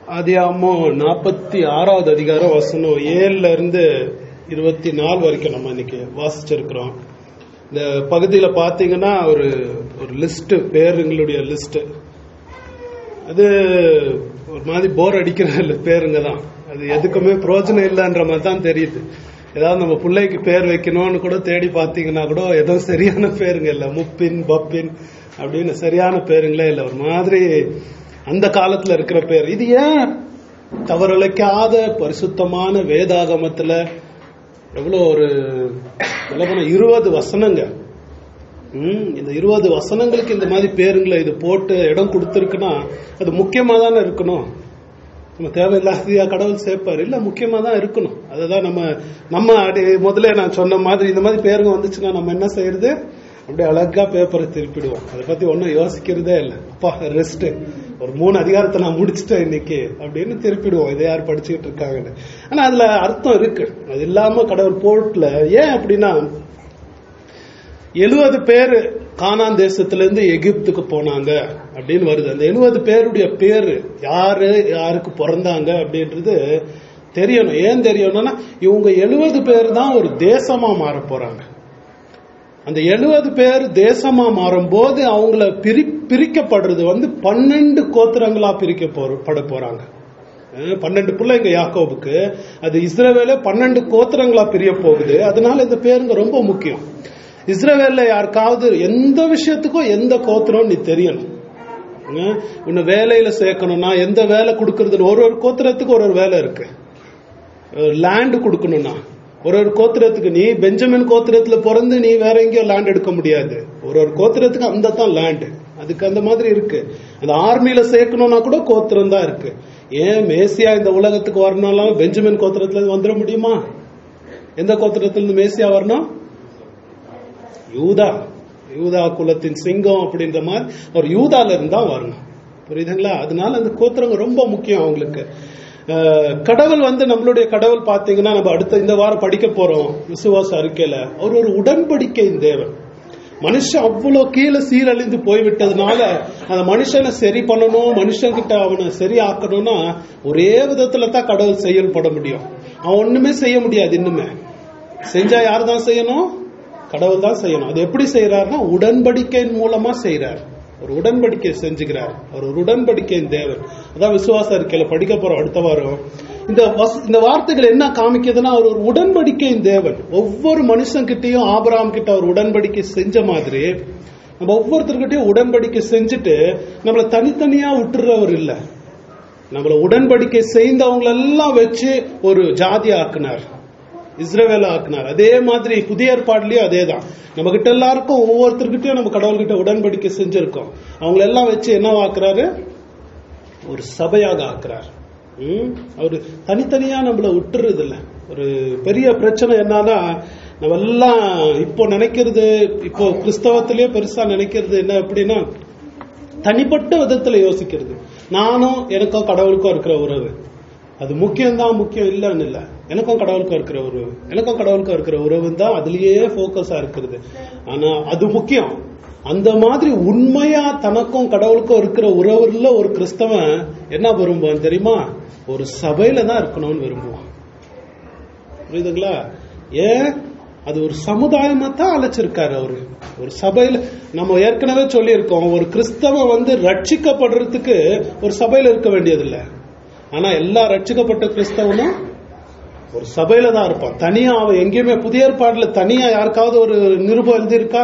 ஆதியாமோ நாற்பத்தி ஆறாவது அதிகாரம் வசனம் ஏழுல இருந்து இருபத்தி நாலு வரைக்கும் நம்ம இன்னைக்கு வாசிச்சிருக்கிறோம் இந்த பகுதியில பாத்தீங்கன்னா ஒரு ஒரு லிஸ்ட் பேருங்களுடைய லிஸ்ட் அது ஒரு மாதிரி போர் அடிக்கிற பேருங்க தான் அது எதுக்குமே பிரயோஜனம் இல்லைன்ற மாதிரி தான் தெரியுது ஏதாவது நம்ம பிள்ளைக்கு பேர் வைக்கணும்னு கூட தேடி பார்த்தீங்கன்னா கூட ஏதோ சரியான பேருங்க இல்லை முப்பின் பப்பின் அப்படின்னு சரியான பேருங்களே இல்லை ஒரு மாதிரி அந்த காலத்துல இருக்கிற பேர் இது ஏன் தவறழைக்காத பரிசுத்தமான வேதாகமத்துல எவ்வளவு ஒரு விலகன இருபது வசனங்க ம், இந்த இருபது வசனங்களுக்கு இந்த மாதிரி பேருங்களை இது போட்டு இடம் கொடுத்துருக்குன்னா அது முக்கியமா தானே இருக்கணும் நம்ம தேவையில்லாதையா கடவுள் சேர்ப்பாரு இல்ல முக்கியமா தான் இருக்கணும் அதுதான் நம்ம நம்ம அடி முதல்ல நான் சொன்ன மாதிரி இந்த மாதிரி பேருங்க வந்துச்சுன்னா நம்ம என்ன செய்யறது அப்படியே அழகா பேப்பரை திருப்பிடுவோம் அதை பத்தி ஒன்றும் யோசிக்கிறதே இல்லை அப்பா ரெஸ்ட் ஒரு மூணு அதிகாரத்தை நான் முடிச்சிட்டேன் இன்னைக்கு அப்படின்னு திருப்பிடுவோம் இதை யார் படிச்சுக்கிட்டு இருக்காங்கன்னு ஆனா அதுல அர்த்தம் இருக்கு அது இல்லாம கடவுள் போர்ட்ல ஏன் அப்படின்னா எழுபது பேர் கானான் தேசத்துல இருந்து எகிப்துக்கு போனாங்க அப்படின்னு வருது அந்த எழுபது பேருடைய பேரு யாரு யாருக்கு பிறந்தாங்க அப்படின்றது தெரியணும் ஏன் தெரியணும்னா இவங்க எழுபது பேர் தான் ஒரு தேசமா மாற போறாங்க அந்த எழுபது பேர் தேசமா மாறும்போது அவங்கள பிரி பிரிக்கப்படுறது வந்து பன்னெண்டு கோத்திரங்களா பிரிக்க போற பட போறாங்க அஹ் பன்னெண்டு பிள்ளைங்க யாக்கோபுக்கு அது இஸ்ரவேல பன்னெண்டு கோத்திரங்களா பிரிய போகுது அதனால இந்த பேருங்க ரொம்ப முக்கியம் இஸ்ரவேல்ல யாருக்காவது எந்த விஷயத்துக்கும் எந்த கோத்திரம் நீ தெரியணும் அஹ் உன்னை வேலையில சேர்க்கணும்னா எந்த வேலை கொடுக்கறதுன்னு ஒரு ஒரு கோத்திரத்துக்கு ஒரு ஒரு வேலை இருக்கு லேண்ட் கொடுக்கணும்னா ஒரு ஒரு கோத்திரத்துக்கு நீ பெஞ்சமின் கோத்திரத்துல பிறந்து நீ வேற எங்கேயோ லேண்ட் எடுக்க முடியாது ஒரு ஒரு கோத்திரத்துக்கு அந்த தான் லேண்ட் அதுக்கு அந்த மாதிரி இருக்கு அந்த ஆர்மியில சேர்க்கணும்னா கூட கோத்திரம் தான் இருக்கு ஏன் மேசியா இந்த உலகத்துக்கு வரணும்னாலும் பெஞ்சமின் கோத்திரத்துல இருந்து வந்துட முடியுமா எந்த கோத்திரத்துல இருந்து மேசியா வரணும் யூதா யூதா குலத்தின் சிங்கம் அப்படின்ற மாதிரி ஒரு யூதால இருந்தா வரணும் புரியுதுங்களா அதனால அந்த கோத்திரங்க ரொம்ப முக்கியம் அவங்களுக்கு அஹ், கடவுள் வந்து நம்மளுடைய கடவுள் பாத்தீங்கன்னா நம்ம அடுத்த இந்த வாரம் படிக்க போறோம் விசுவாச அறிக்கையில அவர் ஒரு உடன்படிக்கையின் தேவன் மனுஷன் அவ்வளவு கீழே சீரழிந்து போய்விட்டதுனால அந்த மனுஷனை சரி பண்ணணும் மனுஷன்கிட்ட அவனை சரி ஆக்கணும்னா ஒரே விதத்துல தான் கடவுள் செயல்பட முடியும் அவன் ஒண்ணுமே செய்ய முடியாது இன்னுமே செஞ்சா யார் தான் செய்யணும் கடவுள் தான் செய்யணும் அது எப்படி செய்யறாருன்னா உடன்படிக்கையின் மூலமா செய்யறார் ஒரு உடன்படிக்கை செஞ்சுக்கிறார் அவர் ஒரு உடன்படிக்கையின் தேவன் அதான் விசுவாச அறிக்கையில படிக்க போறோம் அடுத்த வாரம் இந்த வச- இந்த வார்த்தைகள் என்ன காமிக்குதுன்னா அவர் ஒரு உடன்படிக்கையின் தேவன் ஒவ்வொரு மனுஷன்கிட்டயும் ஆபிரகாம் கிட்ட அவர் உடன்படிக்கை செஞ்ச மாதிரி நம்ம ஒவ்வொருத்தர்கிட்டயும் உடன்படிக்கை செஞ்சுட்டு நம்மள தனித்தனியா விட்டுறவர் இல்ல நம்மள உடன்படிக்கை செய்தவங்களெல்லாம் வச்சு ஒரு ஜாதி ஆக்குனார் இஸ்ரவேல ஆக்குனார் அதே மாதிரி புதிய ஏற்பாடுலயும் அதே தான் நம்ம கிட்ட எல்லாருக்கும் ஒவ்வொருத்தர்கிட்டயும் நம்ம கடவுள்கிட்ட உடன்படிக்கை செஞ்சிருக்கோம் அவங்கள எல்லாம் வச்சு என்ன ஆக்குறாரு ஒரு சபையாக ஆக்குறார் ம்? அவரு தனித்தனியா நம்மள விட்டுறது இல்ல ஒரு பெரிய பிரச்சனை என்னன்னா நம்ம எல்லாம் இப்போ நினைக்கிறது இப்போ கிறிஸ்தவத்திலேயே பெருசா நினைக்கிறது என்ன எப்படின்னா தனிப்பட்ட விதத்துல யோசிக்கிறது நானும் எனக்கும் கடவுளுக்கும் இருக்கிற உறவு அது முக்கியம்தான் முக்கியம் இல்லைன்னு இல்ல எனக்கும் கடவுளுக்கும் இருக்கிற உறவு எனக்கும் கடவுளுக்கும் இருக்கிற உறவு தான் அதுலயே போக்கஸா இருக்கிறது ஆனா அது முக்கியம் அந்த மாதிரி உண்மையா தனக்கும் கடவுளுக்கும் இருக்கிற உறவுல ஒரு கிறிஸ்தவன் என்ன விரும்புவான் தெரியுமா ஒரு சபையில தான் இருக்கணும்னு விரும்புவான் புரியுதுங்களா ஏன் அது ஒரு சமுதாயமா தான் அழைச்சிருக்காரு அவரு ஒரு சபையில நம்ம ஏற்கனவே சொல்லியிருக்கோம் ஒரு கிறிஸ்தவன் வந்து ரட்சிக்கப்படுறதுக்கு ஒரு சபையில இருக்க வேண்டியதில்லை ஆனா எல்லா ரட்சிக்கப்பட்ட கிறிஸ்தவனும் ஒரு சபையில தான் இருப்பான் தனியா அவன் எங்கேயுமே புதிய ஏற்பாடுல தனியா யாருக்காவது ஒரு நிருபம் எழுதியிருக்கா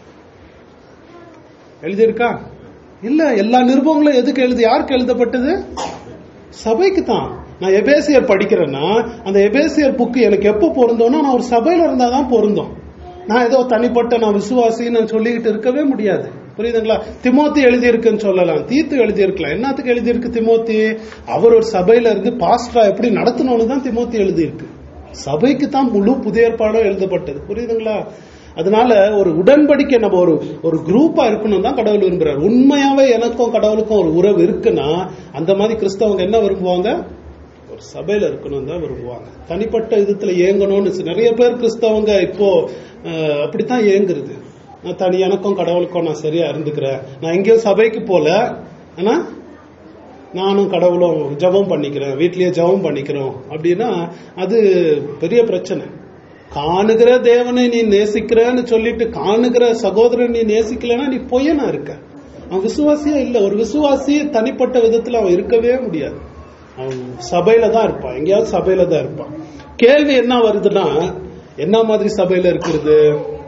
எழுதியிருக்கா இல்ல எல்லா நிருபங்களும் எதுக்கு எழுதி யாருக்கு எழுதப்பட்டது சபைக்கு தான் நான் எபேசியர் படிக்கிறேன்னா அந்த எபேசியர் புக்கு எனக்கு எப்போ பொருந்தோம்னா நான் ஒரு சபையில இருந்தா தான் பொருந்தும் நான் ஏதோ தனிப்பட்ட நான் விசுவாசின்னு நான் சொல்லிக்கிட்டு இருக்கவே முடியாது புரியுதுங்களா திமோத்தி எழுதியிருக்குன்னு சொல்லலாம் தீத்து எழுதியிருக்கலாம் என்னத்துக்கு எழுதியிருக்கு திமோத்தி அவர் ஒரு சபையில இருந்து பாஸ்டரா எப்படி நடத்தணும்னு தான் திமோத்தி எழுதியிருக்கு சபைக்கு தான் முழு புதிய ஏற்பாடும் எழுதப்பட்டது புரியுதுங்களா அதனால ஒரு உடன்படிக்கை நம்ம ஒரு ஒரு குரூப்பா இருக்கணும் தான் கடவுள் விரும்புறாரு உண்மையாவே எனக்கும் கடவுளுக்கும் ஒரு உறவு இருக்குன்னா அந்த மாதிரி கிறிஸ்தவங்க என்ன விரும்புவாங்க ஒரு சபையில இருக்கணும் தான் விரும்புவாங்க தனிப்பட்ட விதத்துல ஏங்கணும்னு சி- நிறைய பேர் கிறிஸ்தவங்க இப்போ அஹ், அப்படித்தான் ஏங்குறது நான் தனி எனக்கும் கடவுளுக்கும் நான் சரியா இருந்துக்கிறேன் நான் எங்கேயும் சபைக்கு போல ஆனா நானும் கடவுளும் ஜெபம் பண்ணிக்கிறேன் வீட்லயே ஜெபம் பண்ணிக்கிறோம் அப்படின்னா அது பெரிய பிரச்சனை காணுகிற தேவனை நீ நேசிக்கிறன்னு சொல்லிட்டு காணுகிற சகோதரன் நீ நேசிக்கலன்னா நீ பொய்யனா இருக்க அவன் விசுவாசியா இல்ல ஒரு விசுவாசி தனிப்பட்ட விதத்துல அவன் இருக்கவே முடியாது அவன் சபையில தான் இருப்பான் எங்கேயாவது சபையில தான் இருப்பான் கேள்வி என்ன வருதுன்னா என்ன மாதிரி சபையில இருக்கிறது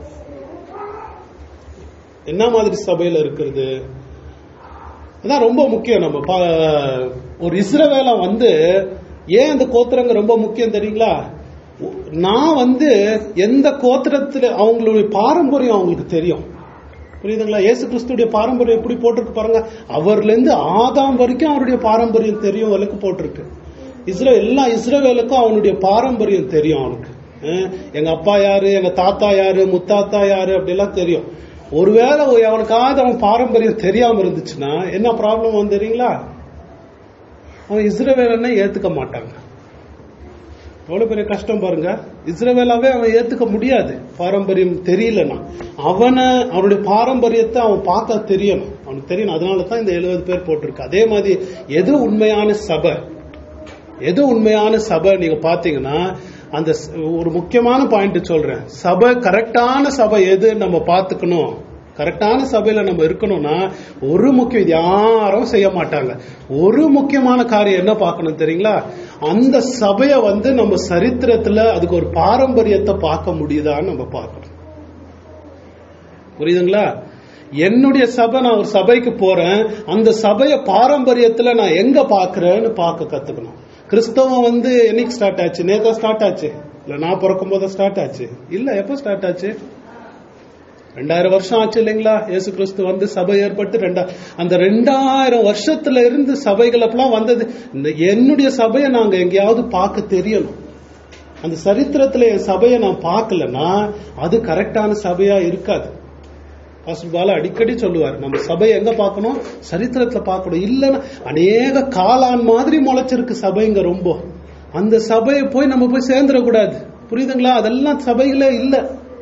என்ன மாதிரி சபையில இருக்கிறது அதான் ரொம்ப முக்கியம் நம்ம பா- ஒரு இஸ்ரவேல வந்து ஏன் அந்த கோத்திரங்க ரொம்ப முக்கியம் தெரியுங்களா நான் வந்து எந்த கோத்திரத்துல அவங்களுடைய பாரம்பரியம் அவங்களுக்கு தெரியும் புரியுதுங்களா இயேசு கிறிஸ்துடைய பாரம்பரியம் எப்படி போட்டிருக்கு பாருங்க அவர்ல இருந்து ஆதாம் வரைக்கும் அவருடைய பாரம்பரியம் தெரியும் அவளுக்கு போட்டிருக்கு இஸ்ரே எல்லா இஸ்ரவேலுக்கும் அவனுடைய பாரம்பரியம் தெரியும் அவனுக்கு அஹ் எங்க அப்பா யாரு எங்க தாத்தா யாரு முத்தாத்தா யாரு அப்படிலாம் தெரியும் ஒருவேளை அவனுக்காவது அவன் பாரம்பரியம் தெரியாம இருந்துச்சுன்னா என்ன ப்ராப்ளம் வந்து தெரியுங்களா அவன் இஸ்ரவேலன்னு ஏத்துக்க மாட்டாங்க எவ்வளவு பெரிய கஷ்டம் பாருங்க இஸ்ரவேலாவே அவன் ஏத்துக்க முடியாது பாரம்பரியம் தெரியலன்னா அவனை அவனுடைய பாரம்பரியத்தை அவன் பார்த்தா தெரியணும் அவனுக்கு தெரியணும் அதனால தான் இந்த எழுபது பேர் போட்டிருக்கு அதே மாதிரி எது உண்மையான சபை எது உண்மையான சபை நீங்க பாத்தீங்கன்னா அந்த ஸ்- ஒரு முக்கியமான பாயிண்ட் சொல்றேன் சபை கரெக்டான சபை எது நம்ம பார்த்துக்கணும் கரெக்டான சபையில நம்ம இருக்கணும்னா ஒரு முக்கியம் இது யாரும் செய்ய மாட்டாங்க ஒரு முக்கியமான காரியம் என்ன பார்க்கணும் தெரியுங்களா அந்த சபையை வந்து நம்ம சரித்திரத்துல அதுக்கு ஒரு பாரம்பரியத்தை பார்க்க முடியுதான்னு நம்ம பார்க்கணும் புரியுதுங்களா என்னுடைய சபை நான் ஒரு சபைக்கு போறேன் அந்த சபைய பாரம்பரியத்துல நான் எங்க பாக்குறேன்னு பார்க்க கத்துக்கணும் கிறிஸ்தவம் வந்து என்னைக்கு ஸ்டார்ட் ஆச்சு நேத்தா ஸ்டார்ட் ஆச்சு இல்ல நான் பிறக்கும் போது ஸ்டார்ட் ஆச்சு இல்ல எப்ப ஸ்டார்ட் ஆச்சு ரெண்டாயிரம் வருஷம் ஆச்சு இல்லைங்களா இயேசு கிறிஸ்து வந்து சபை ஏற்பட்டு ரெண்டா அந்த ரெண்டாயிரம் வருஷத்துல இருந்து சபைகள் அப்பெல்லாம் வந்தது இந்த என்னுடைய சபையை நாங்க எங்கேயாவது பார்க்க தெரியணும் அந்த சரித்திரத்துல என் சபையை நான் பார்க்கலன்னா அது கரெக்டான சபையா இருக்காது பாஸ்டர் பாலா அடிக்கடி சொல்லுவார் நம்ம சபையை எங்க பார்க்கணும் சரித்திரத்துல பார்க்கணும் இல்லைன்னா அநேக காளான் மாதிரி முளைச்சிருக்கு சபைங்க ரொம்ப அந்த சபையை போய் நம்ம போய் சேர்ந்துடக்கூடாது புரியுதுங்களா அதெல்லாம் சபைகளே இல்லை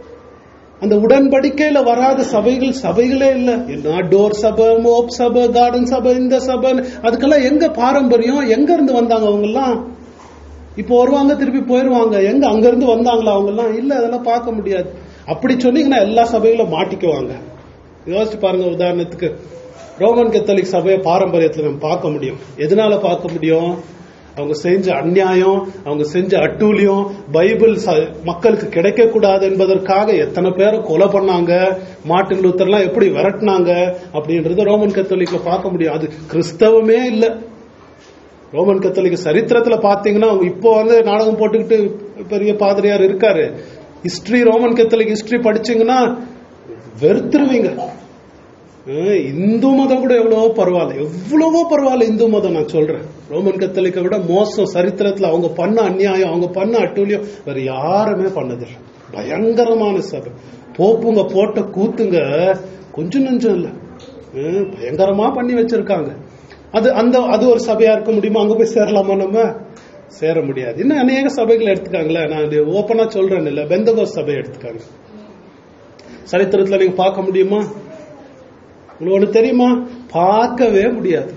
அந்த உடன்படிக்கையில வராத சபைகள் சபைகளே இல்ல என்ன டோர் சபை மோப் சபை கார்டன் சபை இந்த சபை அதுக்கெல்லாம் எங்க பாரம்பரியம் எங்க இருந்து வந்தாங்க அவங்க எல்லாம் இப்போ வருவாங்க திருப்பி போயிருவாங்க எங்க அங்க இருந்து வந்தாங்களா அவங்க எல்லாம் இல்ல அதெல்லாம் பார்க்க முடியாது அப்படி சொன்னீங்கன்னா எல்லா சபைகளும் மாட்டிக்குவாங்க யோசிச்சு பாருங்க உதாரணத்துக்கு ரோமன் கத்தோலிக் சபையை பாரம்பரியத்துல நம்ம பார்க்க முடியும் எதனால பார்க்க முடியும் அவங்க செஞ்ச அநியாயம் அவங்க செஞ்ச அட்டூழியம் பைபிள் ச- மக்களுக்கு கிடைக்க கூடாது என்பதற்காக எத்தனை பேரை கொலை பண்ணாங்க மார்ட்டின் லூத்தர்லாம் எப்படி விரட்டினாங்க அப்படின்றத ரோமன் கத்தோலிக்ல பார்க்க முடியும் அது கிறிஸ்தவமே இல்ல ரோமன் கத்தோலிக்க சரித்திரத்துல பாத்தீங்கன்னா அவங்க இப்போ வந்து நாடகம் போட்டுக்கிட்டு பெரிய பாதிரியார் இருக்காரு ஹிஸ்டரி ரோமன் கத்தோலிக் ஹிஸ்டரி படிச்சீங்கன்னா வெறுத்துருவீங்க அஹ் இந்து மதம் கூட எவ்வளவோ பரவாயில்ல எவ்வளவோ பரவாயில்ல இந்து மதம் நான் சொல்றேன் ரோமன் கத்தோலிக்க விட மோசம் சரித்திரத்துல அவங்க பண்ண அநியாயம் அவங்க பண்ண அட்டூழியம் வேற யாருமே பண்ணதில்லை பயங்கரமான சபை போப்புங்க போட்ட கூத்துங்க கொஞ்சம் நெஞ்சம் இல்ல அஹ் பயங்கரமா பண்ணி வச்சிருக்காங்க அது அந்த அது ஒரு சபையா இருக்க முடியுமா அங்க போய் சேரலாமா நம்ம சேர முடியாது இன்னும் அநேக சபைகள் எடுத்துக்காங்களே நான் ஓப்பனா சொல்றேன் இல்ல பெந்தகோஸ் சபை எடுத்துக்காங்க சரித்திரத்துல நீங்க பார்க்க முடியுமா உங்களுக்கு ஒண்ணு தெரியுமா பார்க்கவே முடியாது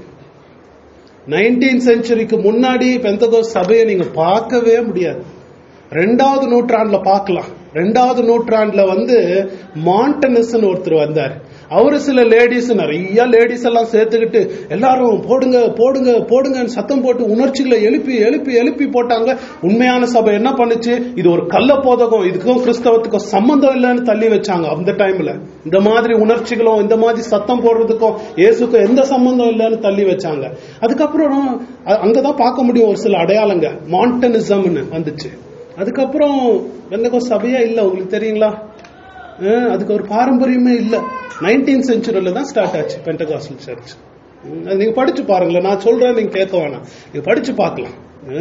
நைன்டீன் செஞ்சுரிக்கு முன்னாடி பெந்தகோஸ் சபையை நீங்க பார்க்கவே முடியாது ரெண்டாவது நூற்றாண்டுல பார்க்கலாம் ரெண்டாவது நூற்றாண்டுல வந்து மாண்டனஸ் ஒருத்தர் வந்தார் அவரு சில லேடிஸ் நிறைய லேடிஸ் எல்லாம் சேர்த்துக்கிட்டு எல்லாரும் போடுங்க போடுங்க போடுங்கன்னு சத்தம் போட்டு உணர்ச்சிகளை எழுப்பி எழுப்பி எழுப்பி போட்டாங்க உண்மையான சபை என்ன பண்ணுச்சு இது ஒரு கள்ள போதகம் இதுக்கும் கிறிஸ்தவத்துக்கும் சம்பந்தம் இல்லைன்னு தள்ளி வச்சாங்க அந்த டைம்ல இந்த மாதிரி உணர்ச்சிகளும் இந்த மாதிரி சத்தம் போடுறதுக்கும் இயேசுக்கும் எந்த சம்பந்தம் இல்லைன்னு தள்ளி வச்சாங்க அதுக்கப்புறம் அ- அங்கதான் பார்க்க முடியும் ஒரு சில அடையாளங்க மாண்டனிசம்னு வந்துச்சு அதுக்கப்புறம் வெந்தகோ சபையா இல்ல உங்களுக்கு தெரியுங்களா அஹ் அதுக்கு ஒரு பாரம்பரியமே இல்ல நைன்டீன் செஞ்சுரியில தான் ஸ்டார்ட் ஆச்சு பென்டகாஸ்டல் சர்ச் அது நீங்க படிச்சு பாருங்களேன் நான் சொல்றேன் நீங்க கேட்க வேணாம் நீங்க படிச்சு பார்க்கலாம்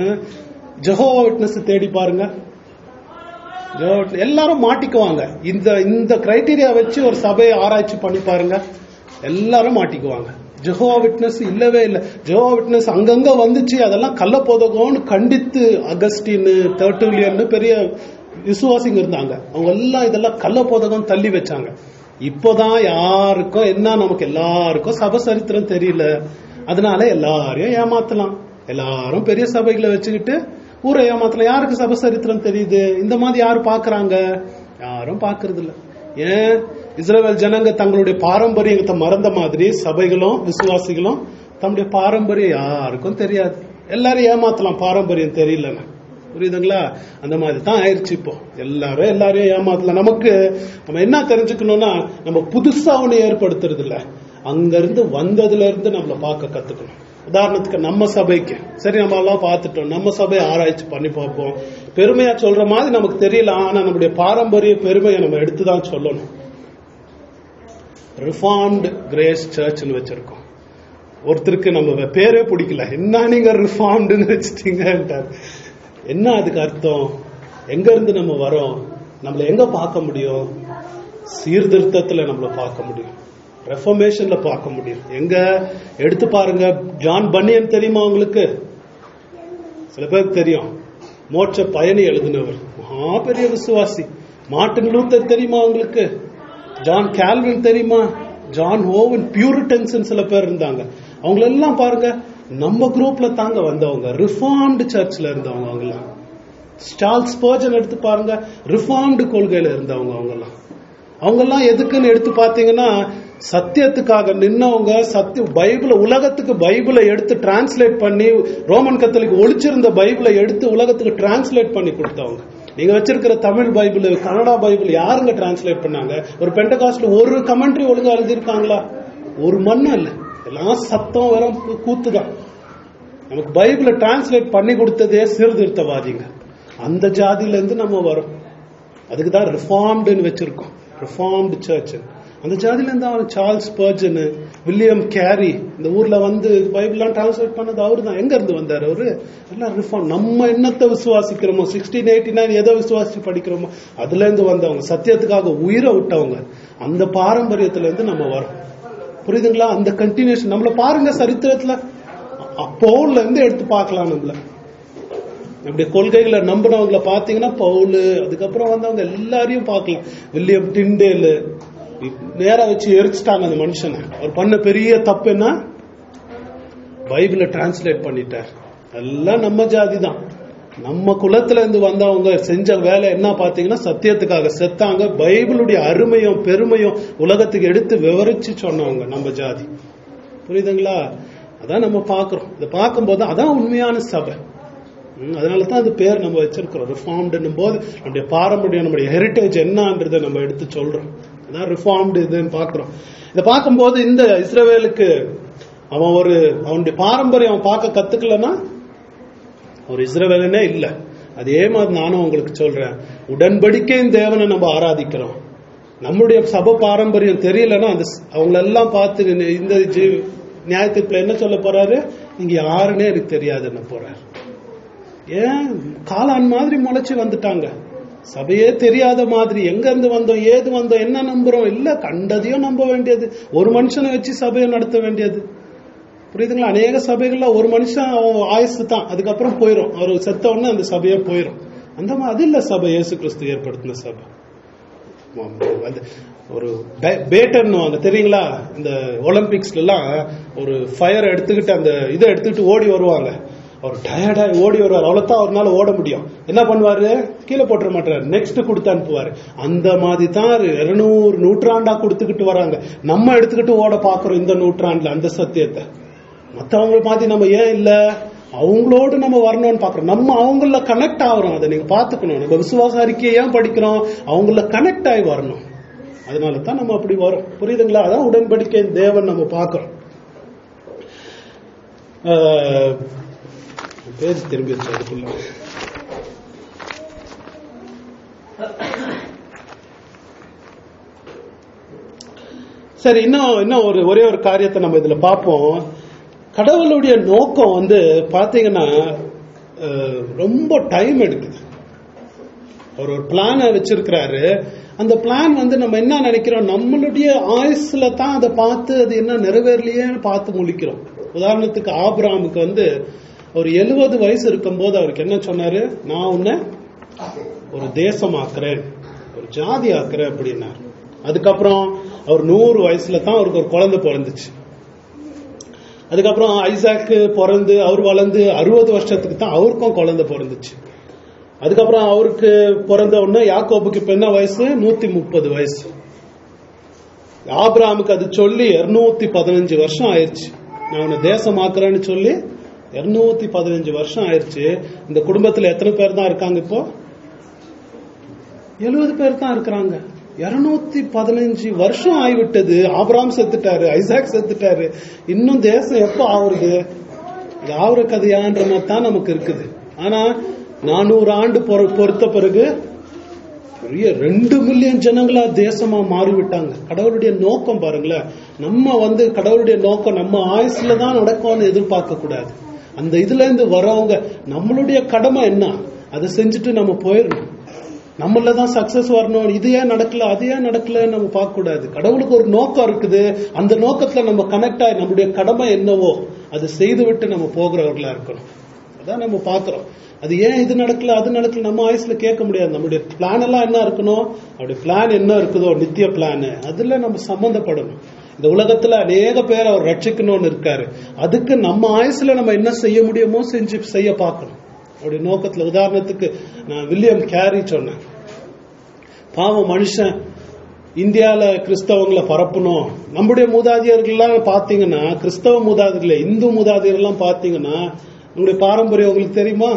ஜெகோ விட்னஸ் தேடி பாருங்க Jehovah Witness- எல்லாரும் மாட்டிக்குவாங்க இந்த இந்த கிரைட்டீரியா வச்சு ஒரு சபையை ஆராய்ச்சி பண்ணி பாருங்க எல்லாரும் மாட்டிக்குவாங்க ஜெகோவா விட்னஸ் இல்லவே இல்லை ஜெகோவா விட்னஸ் அங்கங்க வந்துச்சு அதெல்லாம் கள்ளப்போதகம்னு கண்டித்து அகஸ்டின் தேர்ட்டுலியன் பெரிய விசுவாசிங்க இருந்தாங்க அவங்க எல்லாம் இதெல்லாம் கள்ளப்போதகம் தள்ளி வச்சாங்க இப்போதான் யாருக்கும் என்ன நமக்கு எல்லாருக்கும் சப சரித்திரம் தெரியல அதனால எல்லாரையும் ஏமாத்தலாம் எல்லாரும் பெரிய சபைகளை வச்சுக்கிட்டு ஊரை ஏமாத்தலாம் யாருக்கு சபை சரித்திரம் தெரியுது இந்த மாதிரி யாரு பாக்குறாங்க யாரும் பாக்குறது இல்ல ஏன் இஸ்ரேல் ஜனங்க தங்களுடைய பாரம்பரியத்தை மறந்த மாதிரி சபைகளும் விசுவாசிகளும் தம்முடைய பாரம்பரியம் யாருக்கும் தெரியாது எல்லாரும் ஏமாத்தலாம் பாரம்பரியம் தெரியலன்னு புரியுதுங்களா அந்த மாதிரி தான் ஆயிடுச்சு இப்போ எல்லாரும் எல்லாரையும் ஏமாத்தலாம் நமக்கு நம்ம என்ன தெரிஞ்சுக்கணும்னா நம்ம புதுசா ஒண்ணு ஏற்படுத்துறது இல்ல அங்க இருந்து வந்ததுல இருந்து நம்மள பார்க்க கத்துக்கணும் உதாரணத்துக்கு நம்ம சபைக்கு சரி நம்ம எல்லாம் பார்த்துட்டோம் நம்ம சபையை ஆராய்ச்சி பண்ணி பார்ப்போம் பெருமையா சொல்ற மாதிரி நமக்கு தெரியல ஆனா நம்முடைய பாரம்பரிய பெருமையை நம்ம எடுத்துதான் சொல்லணும் ரிஃபார்ம்டு கிரேஸ் சர்ச்னு வச்சிருக்கோம் ஒருத்தருக்கு நம்ம பேரே பிடிக்கல என்ன நீங்க ரிஃபார்ம்டுன்னு வச்சுட்டீங்கன்ட்டார் என்ன அதுக்கு அர்த்தம் எங்க இருந்து நம்ம வரோம் நம்மள எங்க பார்க்க முடியும் சீர்திருத்தத்துல நம்மள பார்க்க முடியும் ரெஃபர்மேஷன்ல பார்க்க முடியும் எங்க எடுத்து பாருங்க ஜான் பன்னியன் தெரியுமா உங்களுக்கு சில பேருக்கு தெரியும் மோட்ச பயணி எழுதினவர் மகா பெரிய விசுவாசி மார்ட்டின் லூத்தர் தெரியுமா உங்களுக்கு ஜான் கால்வின் தெரியுமா ஜான் ஹோவன் பியூரிட்டன்ஸ் சில பேர் இருந்தாங்க அவங்க எல்லாம் பாருங்க நம்ம குரூப்ல தாங்க வந்தவங்க ரிஃபார்ம்டு சர்ச்ல இருந்தவங்க அவங்கெல்லாம் ஸ்டால் ஸ்பர்ஜன் எடுத்து பாருங்க ரிஃபார்ம்டு கொள்கையில இருந்தவங்க அவங்கெல்லாம் அவங்கெல்லாம் எதுக்குன்னு எடுத்து பாத்தீங்கன்னா சத்தியத்துக்காக நின்னவங்க சத்திய பைபிள உலகத்துக்கு பைபிளை எடுத்து டிரான்ஸ்லேட் பண்ணி ரோமன் கத்தலிக் ஒழிச்சிருந்த பைபிளை எடுத்து உலகத்துக்கு டிரான்ஸ்லேட் பண்ணி கொடுத்தவங்க நீங்க வச்சிருக்கிற தமிழ் பைபிள் கன்னடா பைபிள் யாருங்க டிரான்ஸ்லேட் பண்ணாங்க ஒரு பெண்டகாஸ்ட்ல ஒரு கமெண்ட்ரி ஒழுங்கா எழுதியிருக்காங்களா ஒரு மண்ணு இல்ல எல்லாம் சத்தம் வரும் கூத்து தான் நமக்கு பைபிளை டிரான்ஸ்லேட் பண்ணி கொடுத்ததே சீர்திருத்தவாதிங்க அந்த ஜாதியில இருந்து நம்ம வரோம் அதுக்கு தான் ரிஃபார்ம்டுன்னு வச்சிருக்கோம் ரிஃபார்ம்டு சர்ச் அந்த ஜாதியில இருந்து அவன் சார்ல்ஸ் பர்ஜன் வில்லியம் கேரி இந்த ஊர்ல வந்து பைபிள்லாம் டிரான்ஸ்லேட் பண்ணது அவரு தான் எங்க இருந்து வந்தாரு அவரு எல்லாம் ரிஃபார்ம் நம்ம என்னத்தை விசுவாசிக்கிறோமோ சிக்ஸ்டீன் எயிட்டி நைன் எதை விசுவாசி படிக்கிறோமோ அதுல இருந்து வந்தவங்க சத்தியத்துக்காக உயிரை விட்டவங்க அந்த பாரம்பரியத்துல இருந்து நம்ம வரோம் புரியுதுங்களா அந்த கண்டினியூஷன் நம்மள பாருங்க சரித்திரத்துல பவுல்ல இருந்து எடுத்து பார்க்கலாம் நம்மள அப்படி கொள்கைகளை நம்பினவங்களை பாத்தீங்கன்னா பவுல் அதுக்கப்புறம் வந்தவங்க எல்லாரையும் பார்க்கலாம் வில்லியம் டிண்டேல் நேரா வச்சு எரிச்சிட்டாங்க அந்த மனுஷனை அவர் பண்ண பெரிய தப்பு என்ன பைபிளை டிரான்ஸ்லேட் பண்ணிட்டார் எல்லாம் நம்ம ஜாதி தான் நம்ம குலத்துல இருந்து வந்தவங்க செஞ்ச வேலை என்ன பாத்தீங்கன்னா சத்தியத்துக்காக செத்தாங்க பைபிளுடைய அருமையும் பெருமையும் உலகத்துக்கு எடுத்து விவரிச்சு சொன்னவங்க நம்ம ஜாதி புரியுதுங்களா அதான் நம்ம பாக்குறோம் இதை பார்க்கும்போது அதான் உண்மையான சபை அதனால தான் அது பேர் நம்ம வச்சிருக்கிறோம் ரிஃபார்ம்டுன்னும் போது நம்முடைய பாரம்பரியம் நம்முடைய ஹெரிட்டேஜ் என்னன்றதை நம்ம எடுத்து சொல்றோம் அதான் ரிஃபார்ம்டு இதுன்னு பாக்குறோம் இதை பார்க்கும்போது இந்த இஸ்ரவேலுக்கு அவன் ஒரு அவனுடைய பாரம்பரியம் அவன் பார்க்க கத்துக்கலன்னா ஒரு இஸ்ரவேலனே இல்ல அதே மாதிரி நானும் உங்களுக்கு சொல்றேன் உடன்படிக்கையின் தேவனை நம்ம ஆராதிக்கிறோம் நம்முடைய சபை பாரம்பரியம் தெரியலன்னா அந்த அவங்களெல்லாம் பார்த்து இந்த நியாயத்திற்குள்ள என்ன சொல்ல போறாரு நீங்க யாருன்னே எனக்கு தெரியாதுன்னு போறாரு ஏன் காளான் மாதிரி முளைச்சு வந்துட்டாங்க சபையே தெரியாத மாதிரி எங்க இருந்து வந்தோம் ஏது வந்தோம் என்ன நம்புறோம் இல்ல கண்டதையும் நம்ப வேண்டியது ஒரு மனுஷனை வச்சு சபையை நடத்த வேண்டியது புரியுதுங்களா அநேக சபைகள்ல ஒரு மனுஷன் அவன் ஆயுசு தான் அதுக்கப்புறம் போயிடும் அவர் செத்த உடனே அந்த சபையே போயிடும் அந்த மாதிரி அது இல்ல சபை இயேசு கிறிஸ்து ஏற்படுத்தின சபை ஒரு பேட்டர்னுவாங்க தெரியுங்களா இந்த ஒலிம்பிக்ஸ்ல எல்லாம் ஒரு ஃபயர் எடுத்துக்கிட்டு அந்த இதை எடுத்துக்கிட்டு ஓடி வருவாங்க அவர் டயர்டா ஓடி வருவார் அவ்வளவுதான் அவரால் ஓட முடியும் என்ன பண்ணுவாரு கீழே போட்டுற மாட்டாரு நெக்ஸ்ட் கொடுத்து அனுப்புவாரு அந்த மாதிரி தான் இருநூறு நூற்றாண்டா கொடுத்துக்கிட்டு வராங்க நம்ம எடுத்துக்கிட்டு ஓட பாக்குறோம் இந்த நூற்றாண்டுல அந்த சத்தியத்தை மத்தவங்க மாதிரி நம்ம ஏன் இல்ல அவங்களோடு நம்ம வரணும்னு பாக்குறோம் நம்ம அவங்கள கனெக்ட் ஆகிறோம் அதை நீங்க பாத்துக்கணும் நம்ம விசுவாச அறிக்கையை ஏன் படிக்கிறோம் அவங்கள கனெக்ட் ஆகி வரணும் அதனால தான் நம்ம அப்படி வரோம் புரியுதுங்களா அதான் உடன்படிக்கை தேவன் நம்ம பாக்குறோம் பேர் திரும்பிடுச்சு அதுக்குள்ள சரி இன்னும் இன்னும் ஒரு ஒரே ஒரு காரியத்தை நம்ம இதுல பார்ப்போம் கடவுளுடைய நோக்கம் வந்து பாத்தீங்கன்னா ரொம்ப டைம் எடுக்குது அவர் ஒரு பிளான வச்சிருக்கிறாரு அந்த பிளான் வந்து நம்ம என்ன நினைக்கிறோம் நம்மளுடைய ஆயுஸ்ல தான் அதை பார்த்து அது என்ன நிறைவேறலையேன்னு பார்த்து முழிக்கிறோம் உதாரணத்துக்கு ஆபிராமுக்கு வந்து ஒரு எழுபது வயசு இருக்கும்போது அவருக்கு என்ன சொன்னாரு நான் உன்னை ஒரு தேசம் ஆக்குறேன் ஒரு ஜாதி ஆக்குறேன் அப்படின்னாரு அதுக்கப்புறம் அவர் நூறு வயசுல தான் அவருக்கு ஒரு குழந்தை பிறந்துச்சு அதுக்கப்புறம் ஐசாக்கு பிறந்து அவர் வளர்ந்து அறுபது வருஷத்துக்கு தான் அவருக்கும் குழந்தை பிறந்துச்சு அதுக்கப்புறம் அவருக்கு பிறந்த உடனே யாக்கோபுக்கு இப்ப என்ன வயசு நூத்தி முப்பது வயசு ஆபிரகாமுக்கு அது சொல்லி இருநூத்தி பதினஞ்சு வருஷம் ஆயிருச்சு நான் உன்னை தேசமாக்குறேன்னு சொல்லி இருநூத்தி பதினஞ்சு வருஷம் ஆயிருச்சு இந்த குடும்பத்துல எத்தனை பேர் தான் இருக்காங்க இப்போ எழுபது பேர் தான் இருக்கிறாங்க இருநூத்தி பதினஞ்சு வருஷம் ஆகிவிட்டது ஆபிராம் செத்துட்டாரு ஐசாக் செத்துட்டாரு இன்னும் தேசம் எப்போ ஆகுறது இது ஆகுற கதையான்ற மாதிரி தான் நமக்கு இருக்குது ஆனா நானூறு ஆண்டு பொறு- பொறுத்த பிறகு பெரிய ரெண்டு மில்லியன் ஜனங்களா தேசமா மாறிவிட்டாங்க கடவுளுடைய நோக்கம் பாருங்களேன் நம்ம வந்து கடவுளுடைய நோக்கம் நம்ம ஆயுசுல தான் நடக்கும்னு எதிர்பார்க்க கூடாது அந்த இதுல இருந்து வரவங்க நம்மளுடைய கடமை என்ன அதை செஞ்சுட்டு நம்ம போயிடணும் நம்மள தான் சக்சஸ் வரணும் இது ஏன் நடக்கல அது ஏன் நடக்கல நம்ம பார்க்க கூடாது கடவுளுக்கு ஒரு நோக்கம் இருக்குது அந்த நோக்கத்துல நம்ம கனெக்ட் ஆகி நம்முடைய கடமை என்னவோ அதை செய்து விட்டு நம்ம போகிறவர்களா இருக்கணும் அதான் நம்ம பாக்குறோம் அது ஏன் இது நடக்கல அது நடக்கல நம்ம ஆயுஸ்ல கேட்க முடியாது நம்முடைய பிளான் எல்லாம் என்ன இருக்கணும் அவருடைய பிளான் என்ன இருக்குதோ நித்திய பிளான் அதுல நம்ம சம்பந்தப்படணும் இந்த உலகத்துல அநேக பேர் அவர் ரட்சிக்கணும்னு இருக்காரு அதுக்கு நம்ம ஆயுசுல நம்ம என்ன செய்ய முடியுமோ செஞ்சு செய்ய பார்க்கணும் அவருடைய நோக்கத்துல உதாரணத்துக்கு நான் வில்லியம் கேரி சொன்னேன் பாவம் மனுஷன் இந்தியால கிறிஸ்தவங்களை பரப்பணும் நம்முடைய மூதாதையர்கள்லாம் பாத்தீங்கன்னா கிறிஸ்தவ மூதாதையர்கள் இந்து மூதாதையர்கள்லாம் பாத்தீங்கன்னா உங்களுடைய பாரம்பரியம் உங்களுக்கு தெரியுமா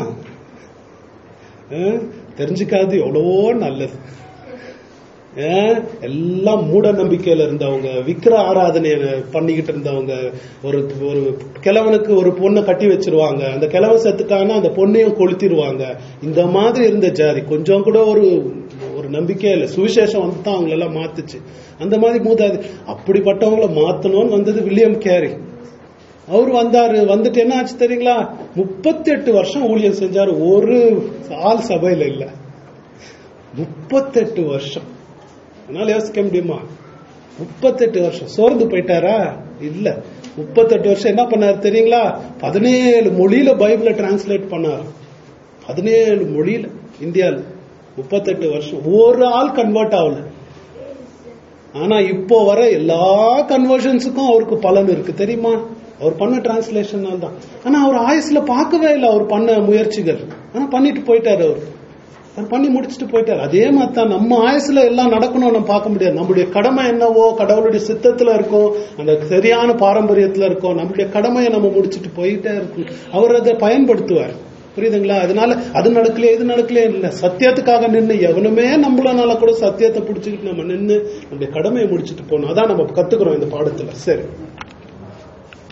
அஹ், தெரிஞ்சுக்காது எவ்வளவோ நல்லது அஹ், எல்லாம் மூட நம்பிக்கையில இருந்தவங்க விக்கிர ஆராதனை பண்ணிக்கிட்டு இருந்தவங்க ஒரு ஒரு கிழவனுக்கு ஒரு பொண்ணை கட்டி வச்சிருவாங்க அந்த கிழவன் செத்துட்டான்னா அந்த பொண்ணையும் கொளுத்திடுவாங்க இந்த மாதிரி இருந்த ஜாதி கொஞ்சம் கூட ஒரு ஒரு நம்பிக்கையே இல்லை சுவிசேஷம் வந்து தான் அவங்கள எல்லாம் மாத்துச்சு அந்த மாதிரி மூதாதி அப்படிப்பட்டவங்கள மாத்தணும்னு வந்தது வில்லியம் கேரி அவர் வந்தாரு வந்துட்டு என்ன ஆச்சு தெரியுங்களா முப்பத்தி எட்டு வருஷம் ஊழியம் செஞ்சாரு ஒரு ஆள் சபையில இல்ல முப்பத்தெட்டு வருஷம் அதனால யோசிக்க முடியுமா முப்பத்தெட்டு வருஷம் சோர்ந்து போயிட்டாரா இல்ல முப்பத்தெட்டு வருஷம் என்ன பண்ணாரு தெரியுங்களா பதினேழு மொழியில பைபிளை டிரான்ஸ்லேட் பண்ணாரு பதினேழு மொழியில இந்தியால முப்பத்தெட்டு வருஷம் ஒரு ஆள் கன்வெர்ட் ஆகல ஆனா இப்போ வர எல்லா கன்வர்ஷன்ஸுக்கும் அவருக்கு பலன் இருக்கு தெரியுமா அவர் பண்ண டிரான்ஸ்லேஷன் தான் ஆனா அவர் ஆயுஸ்ல பார்க்கவே இல்லை அவர் பண்ண முயற்சிகள் ஆனா பண்ணிட்டு போயிட்டாரு அவர் அவர் பண்ணி முடிச்சுட்டு போயிட்டாரு அதே மாதிரி தான் நம்ம ஆயுசுல எல்லாம் நடக்கணும் நம்ம பார்க்க முடியாது நம்மளுடைய கடமை என்னவோ கடவுளுடைய சித்தத்துல இருக்கும் அந்த சரியான பாரம்பரியத்துல இருக்கும் நம்மளுடைய கடமையை நம்ம முடிச்சுட்டு போயிட்டே இருக்கும் அவர் அதை பயன்படுத்துவார் புரியுதுங்களா அதனால அது நடக்கலையே இது நடக்கலையே இல்ல சத்தியத்துக்காக நின்று எவனுமே நம்மளனால கூட சத்தியத்தை பிடிச்சிக்கிட்டு நம்ம நின்று நம்முடைய கடமையை முடிச்சுட்டு போகணும் அதான் நம்ம கத்துக்கிறோம் இந்த பாடத்துல சரி